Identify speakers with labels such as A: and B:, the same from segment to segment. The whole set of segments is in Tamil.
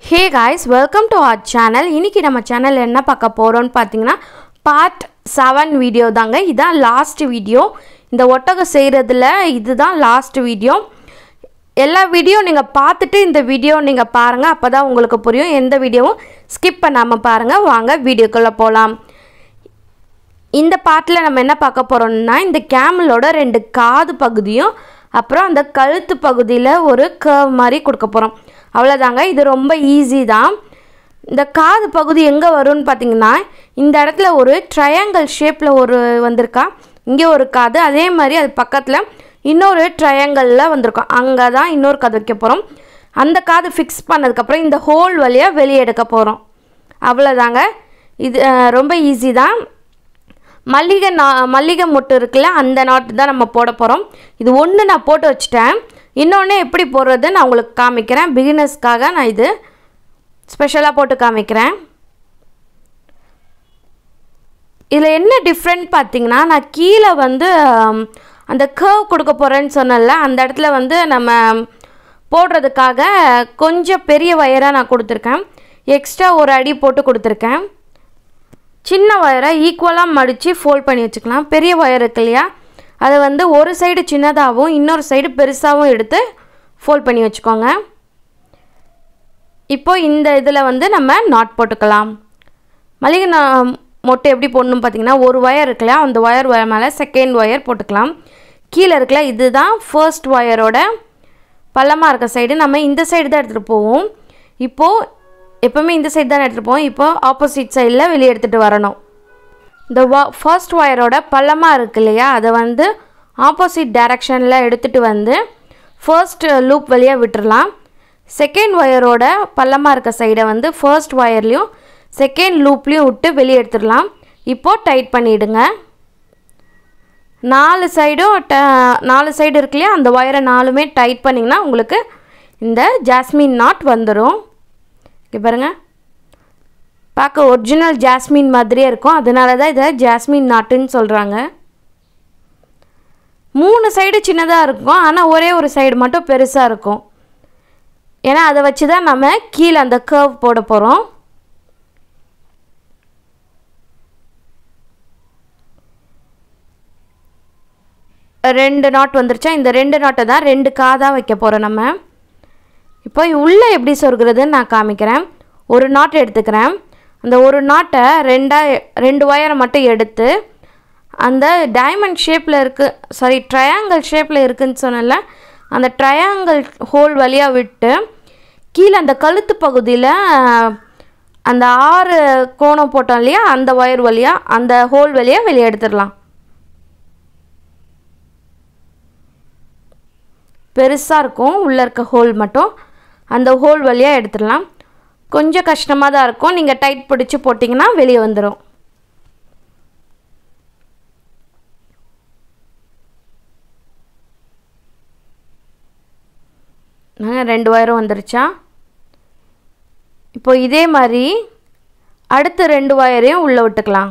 A: Hey guys welcome to our channel இன்றைக்கி நம்ம சேனல் என்ன பார்க்க போகிறோம்னு பார்த்தீங்கன்னா பார்ட் செவன் வீடியோ தாங்க இதுதான் லாஸ்ட் வீடியோ இந்த ஒட்டகம் செய்கிறதுல இதுதான் லாஸ்ட் வீடியோ எல்லா வீடியோ நீங்கள் பார்த்துட்டு இந்த வீடியோ நீங்கள் பாருங்கள் அப்போ தான் உங்களுக்கு புரியும் எந்த வீடியோவும் ஸ்கிப் பண்ணாமல் பாருங்கள் வாங்க வீடியோக்குள்ளே போகலாம் இந்த பாட்டில் நம்ம என்ன பார்க்க போகிறோம்னா இந்த கேமலோட ரெண்டு காது பகுதியும் அப்புறம் அந்த கழுத்து பகுதியில் ஒரு கர்வ் மாதிரி கொடுக்க போகிறோம் அவ்வளோதாங்க இது ரொம்ப ஈஸி தான் இந்த காது பகுதி எங்கே வரும்னு பார்த்தீங்கன்னா இந்த இடத்துல ஒரு ட்ரையாங்கிள் ஷேப்பில் ஒரு வந்திருக்கா இங்கே ஒரு காது அதே மாதிரி அது பக்கத்தில் இன்னொரு ட்ரையாங்கிளில் வந்திருக்கும் அங்கே தான் இன்னொரு காது வைக்க போகிறோம் அந்த காது ஃபிக்ஸ் பண்ணதுக்கப்புறம் இந்த ஹோல் வழியாக வெளியே எடுக்க போகிறோம் அவ்வளோதாங்க இது அஹ், ரொம்ப ஈஸி தான் மல்லிகை நா மல்லிகை மொட்டு இருக்குல்ல அந்த நாட்டு தான் நம்ம போட போகிறோம் இது ஒன்று நான் போட்டு வச்சுட்டேன் இன்னொன்று எப்படி போடுறது நான் உங்களுக்கு காமிக்கிறேன் பிகினர்ஸ்க்காக நான் இது ஸ்பெஷலாக போட்டு காமிக்கிறேன் இதில் என்ன டிஃப்ரெண்ட் பார்த்தீங்கன்னா நான் கீழே வந்து ஆம், அந்த கர்வ் கொடுக்க போகிறேன்னு சொன்னேன்ல அந்த இடத்துல வந்து நம்ம போடுறதுக்காக கொஞ்சம் பெரிய வயராக நான் கொடுத்துருக்கேன் எக்ஸ்ட்ரா ஒரு அடி போட்டு கொடுத்துருக்கேன் சின்ன ஒயரை ஈக்குவலாக மடித்து ஃபோல்ட் பண்ணி வச்சுக்கலாம் பெரிய ஒயர் இருக்கு இல்லையா அதை வந்து ஒரு சைடு சின்னதாகவும் இன்னொரு சைடு பெருசாகவும் எடுத்து ஃபோல்ட் பண்ணி வச்சுக்கோங்க இப்போ இந்த இதில் வந்து நம்ம நாட் போட்டுக்கலாம் மளிகை நா மொட்டை எப்படி போடணும் பார்த்தீங்கன்னா ஒரு ஒயர் இருக்குல்ல அந்த ஒயர் ஒயர் மேலே செகண்ட் ஒயர் போட்டுக்கலாம் கீழே இருக்குல்ல இதுதான் ஃபர்ஸ்ட் ஒயரோட பள்ளமாக இருக்க சைடு நம்ம இந்த சைடு தான் எடுத்துகிட்டு போவோம் இப்போது எப்போவுமே இந்த சைடு தான் எடுத்துகிட்டு போவோம் இப்போ ஆப்போசிட் சைடில் வெளியே எடுத்துகிட்டு வரணும் இந்த வா ஃபர்ஸ்ட் ஒயரோட பள்ளமாக இருக்கு இல்லையா அதை வந்து ஆப்போசிட் டைரக்ஷனில் எடுத்துகிட்டு வந்து ஃபர்ஸ்ட் லூப் வழியாக விட்டுறலாம் செகண்ட் ஒயரோட பள்ளமாக இருக்க சைடை வந்து ஃபர்ஸ்ட் ஒயர்லேயும் செகண்ட் லூப்லேயும் விட்டு வெளியே எடுத்துடலாம் இப்போது டைட் பண்ணிவிடுங்க நாலு சைடும் ட நாலு சைடு இருக்கு இல்லையா அந்த ஒயரை நாலுமே டைட் பண்ணிங்கன்னா உங்களுக்கு இந்த ஜாஸ்மின் நாட் வந்துடும் இங்கே பாருங்கள் பார்க்க ஒரிஜினல் ஜாஸ்மின் மாதிரியே இருக்கும் அதனால தான் இதை ஜாஸ்மின் நாட்டுன்னு சொல்கிறாங்க மூணு சைடு சின்னதாக இருக்கும் ஆனால் ஒரே ஒரு சைடு மட்டும் பெருசாக இருக்கும் ஏன்னா அதை வச்சு தான் நம்ம கீழே அந்த கர்வ் போட போகிறோம் ரெண்டு நாட் வந்துருச்சா இந்த ரெண்டு நாட்டை தான் ரெண்டு காதாக வைக்க போகிறோம் நம்ம இப்போ உள்ளே எப்படி சொருகிறதுன்னு நான் காமிக்கிறேன் ஒரு நாட் எடுத்துக்கிறேன் அந்த ஒரு நாட்டை ரெண்டாக ரெண்டு ஒயரை மட்டும் எடுத்து அந்த டைமண்ட் ஷேப்பில் இருக்கு சாரி ட்ரையாங்கிள் ஷேப்பில் இருக்குன்னு சொன்னல அந்த ட்ரையாங்கிள் ஹோல் வழியாக விட்டு கீழே அந்த கழுத்து பகுதியில் அந்த ஆறு கோணம் போட்டோம் இல்லையா அந்த ஒயர் வழியாக அந்த ஹோல் வழியாக வெளியே எடுத்துடலாம் பெருசாக இருக்கும் உள்ளே இருக்க ஹோல் மட்டும் அந்த ஹோல் வழியாக எடுத்துடலாம் கொஞ்சம் கஷ்டமாக தான் இருக்கும் நீங்கள் டைட் பிடிச்சி போட்டிங்கன்னா வெளியே வந்துடும் ரெண்டு ஒயரும் வந்துருச்சா இப்போ இதே மாதிரி அடுத்த ரெண்டு ஒயரையும் உள்ளே விட்டுக்கலாம்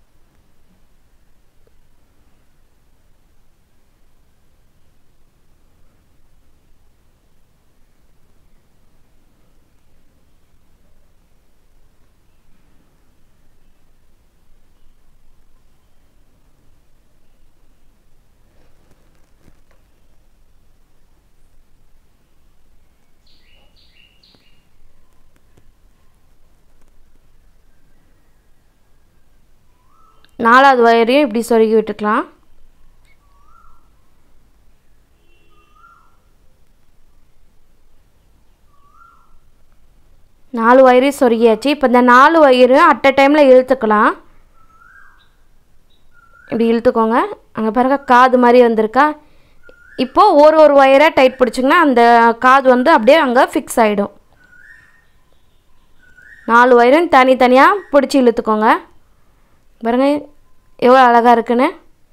A: நாலாவது ஒயரையும் இப்படி சொருகி விட்டுக்கலாம் நாலு ஒயரையும் சொருகியாச்சு இப்போ இந்த நாலு ஒயரும் அட் அ டைமில் இழுத்துக்கலாம் இப்படி இழுத்துக்கோங்க அங்கே பாருங்க காது மாதிரி வந்திருக்கா இப்போது ஒரு ஒரு ஒயரை டைட் பிடிச்சிங்கன்னா அந்த காது வந்து அப்படியே அங்கே ஃபிக்ஸ் ஆகிடும் நாலு ஒயரும் தனித்தனியாக பிடிச்சி இழுத்துக்கோங்க பாருங்க எவ்வளோ அழகாக இருக்குன்னு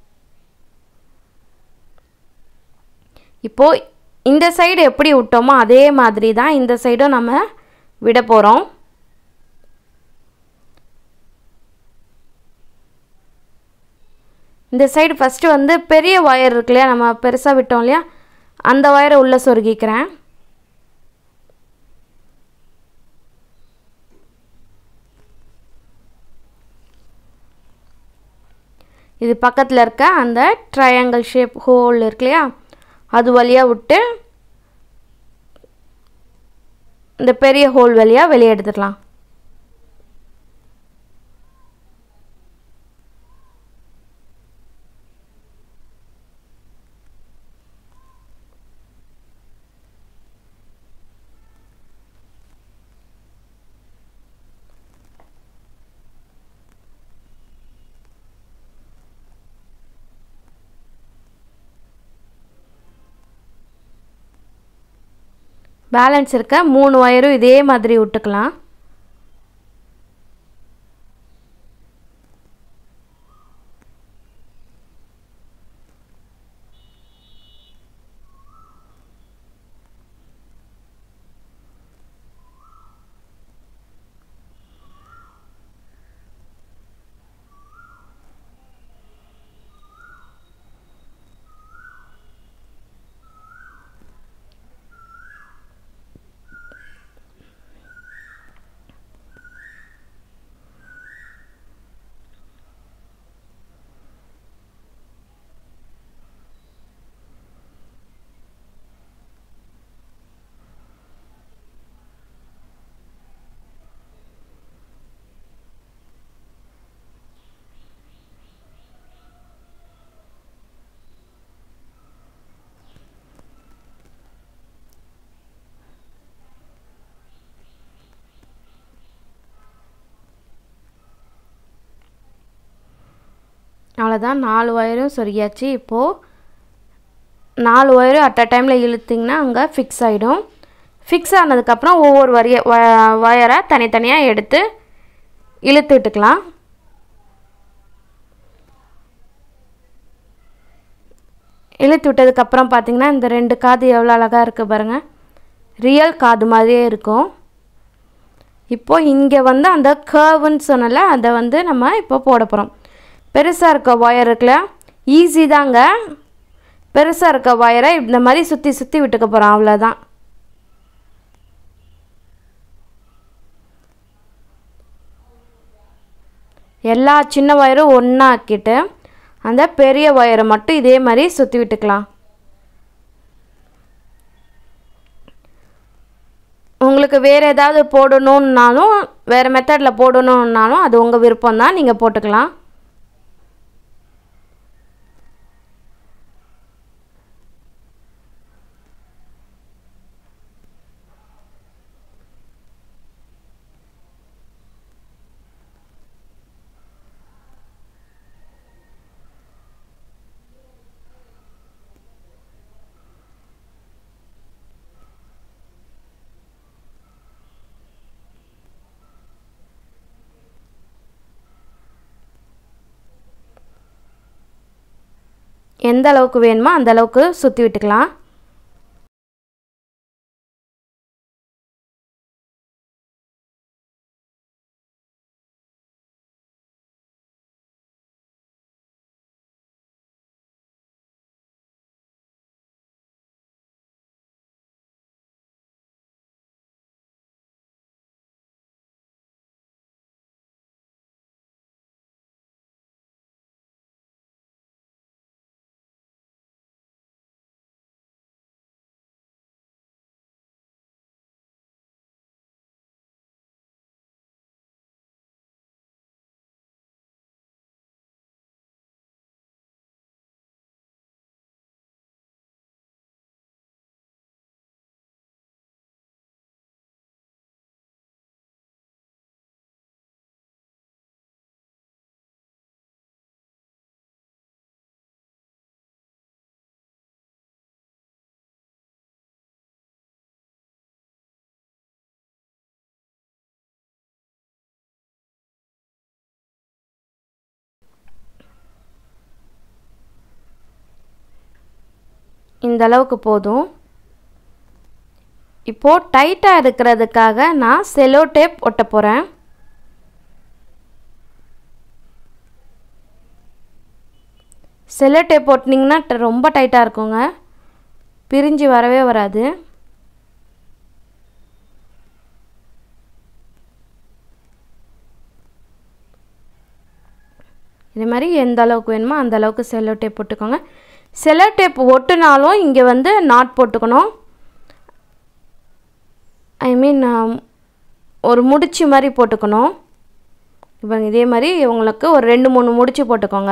A: இப்போது இந்த சைடு எப்படி விட்டோமோ அதே மாதிரி தான் இந்த சைடும் நம்ம விட போகிறோம் இந்த சைடு ஃபஸ்ட்டு வந்து பெரிய ஒயர் இருக்கு இல்லையா நம்ம பெருசாக விட்டோம் இல்லையா அந்த ஒயரை உள்ளே சொருகிக்கிறேன் இது பக்கத்தில் இருக்க அந்த ட்ரையாங்கிள் ஷேப் ஹோல் இருக்கு இல்லையா அது வழியாக விட்டு இந்த பெரிய ஹோல் வழியாக வெளியே எடுத்துடலாம் பேலன்ஸ் இருக்க மூணு ஒயரும் இதே மாதிரி விட்டுக்கலாம் அவ்வளோதான் நாலு ஒயரும் சொருகியாச்சு இப்போது நாலு ஒயரும் அட் அ டைமில் இழுத்திங்கன்னா அங்கே ஃபிக்ஸ் ஆகிடும் ஃபிக்ஸ் ஆனதுக்கப்புறம் ஒவ்வொரு வரிய ஒயரை தனித்தனியாக எடுத்து இழுத்து விட்டுக்கலாம் இழுத்து விட்டதுக்கப்புறம் பார்த்திங்கன்னா இந்த ரெண்டு காது எவ்வளோ அழகாக இருக்குது பாருங்கள் ரியல் காது மாதிரியே இருக்கும் இப்போது இங்கே வந்து அந்த கர்வுன்னு சொன்னல அதை வந்து நம்ம இப்போ போட போகிறோம் பெருசாக இருக்க ஒயர் இருக்குல்ல ஈஸி தாங்க பெருசாக இருக்க ஒயரை இந்த மாதிரி சுற்றி சுற்றி விட்டுக்க போகிறோம் அவ்வளோதான் எல்லா சின்ன ஒயரும் ஒன்றா ஆக்கிட்டு அந்த பெரிய ஒயரை மட்டும் இதே மாதிரி சுற்றி விட்டுக்கலாம் உங்களுக்கு வேறு ஏதாவது போடணுன்னாலும் வேறு மெத்தடில் போடணுன்னாலும் அது உங்கள் விருப்பம் தான் நீங்கள் போட்டுக்கலாம் எந்த அளவுக்கு வேணுமோ அந்த அளவுக்கு சுற்றி விட்டுக்கலாம் இந்த அளவுக்கு போதும் இப்போது டைட்டாக இருக்கிறதுக்காக நான் செலோ டேப் ஒட்ட போகிறேன் செலோ டேப் ஒட்டினீங்கன்னா ட- ரொம்ப டைட்டாக இருக்குங்க பிரிஞ்சு வரவே வராது இதே மாதிரி எந்த அளவுக்கு வேணுமோ அந்த அளவுக்கு செல்லோ டேப் போட்டுக்கோங்க செல்லோ டேப் ஒட்டுனாலும் இங்கே வந்து நாட் போட்டுக்கணும் ஐ மீன் ஒரு முடிச்சு மாதிரி போட்டுக்கணும் இப்போ இதே மாதிரி உங்களுக்கு ஒரு ரெண்டு மூணு முடிச்சு போட்டுக்கோங்க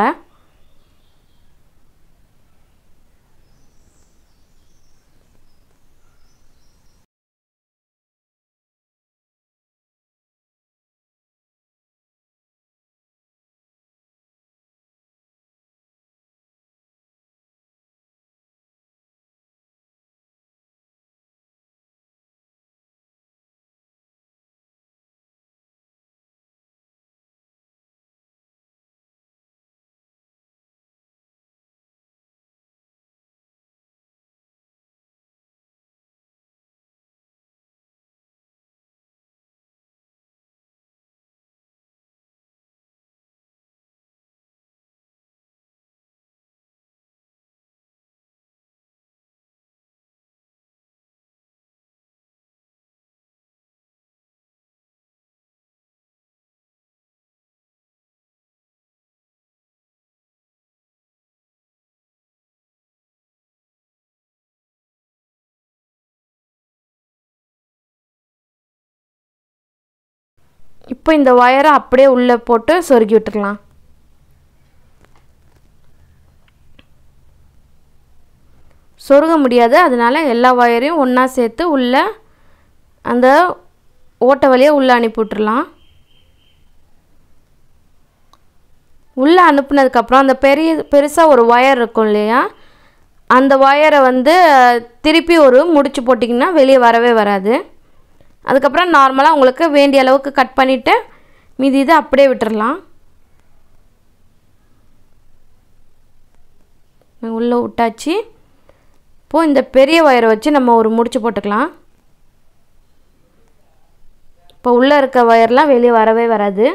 A: இப்போ இந்த ஒயரை அப்படியே உள்ளே போட்டு சொருகி விட்டுக்கலாம் சொருக முடியாது அதனால எல்லா ஒயரையும் ஒன்றா சேர்த்து உள்ளே அந்த ஓட்டை வழியாக உள்ளே அனுப்பி விட்டுறலாம் உள்ளே அனுப்புனதுக்கப்புறம் அந்த பெரிய பெருசாக ஒரு ஒயர் இருக்கும் இல்லையா அந்த ஒயரை வந்து திருப்பி ஒரு முடிச்சு போட்டிங்கன்னா வெளியே வரவே வராது அதுக்கப்புறம் நார்மலாக உங்களுக்கு வேண்டிய அளவுக்கு கட் பண்ணிவிட்டு மீதி இதை அப்படியே விட்டுறலாம் உள்ளே விட்டாச்சு இப்போது இந்த பெரிய ஒயரை வச்சு நம்ம ஒரு முடிச்சு போட்டுக்கலாம் இப்போ உள்ளே இருக்க ஒயர்லாம் வெளியே வரவே வராது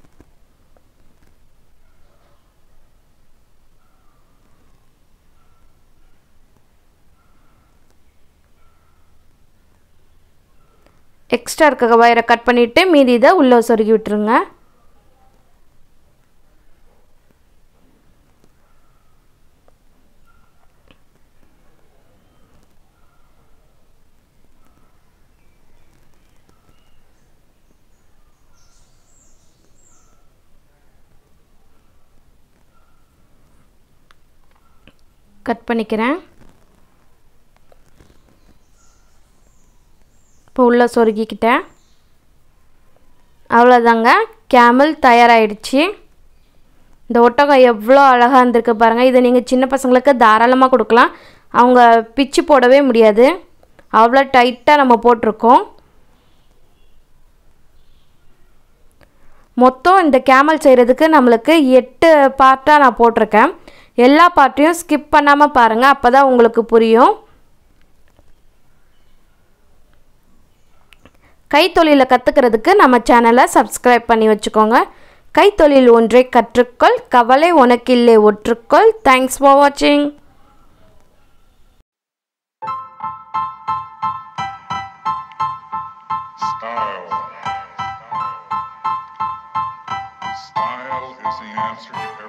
A: எக்ஸ்ட்ரா இருக்க ஒயரை கட் பண்ணிவிட்டு மீதி இதை உள்ளே சொருகி விட்டுருங்க கட் பண்ணிக்கிறேன் இப்போ உள்ளே சொருகிக்கிட்டேன் அவ்வளோதாங்க கேமல் தயாராகிடுச்சு இந்த ஒட்டகம் எவ்வளோ அழகாக இருந்திருக்கு பாருங்கள் இதை நீங்கள் சின்ன பசங்களுக்கு தாராளமாக கொடுக்கலாம் அவங்க பிச்சு போடவே முடியாது அவ்வளோ டைட்டாக நம்ம போட்டிருக்கோம் மொத்தம் இந்த கேமல் செய்கிறதுக்கு நம்மளுக்கு எட்டு பார்ட்டாக நான் போட்டிருக்கேன் எல்லா பார்ட்டையும் ஸ்கிப் பண்ணாமல் பாருங்கள் அப்போ தான் உங்களுக்கு புரியும் கைத்தொழிலை கற்றுக்கிறதுக்கு நம்ம சேனலை சப்ஸ்கிரைப் பண்ணி வச்சுக்கோங்க கைத்தொழில் ஒன்றை கற்றுக்கொள் கவலை உனக்கில்லை ஒற்றுக்கொள் தேங்க்ஸ் ஃபார் வாட்சிங்
B: Style. Style is the answer to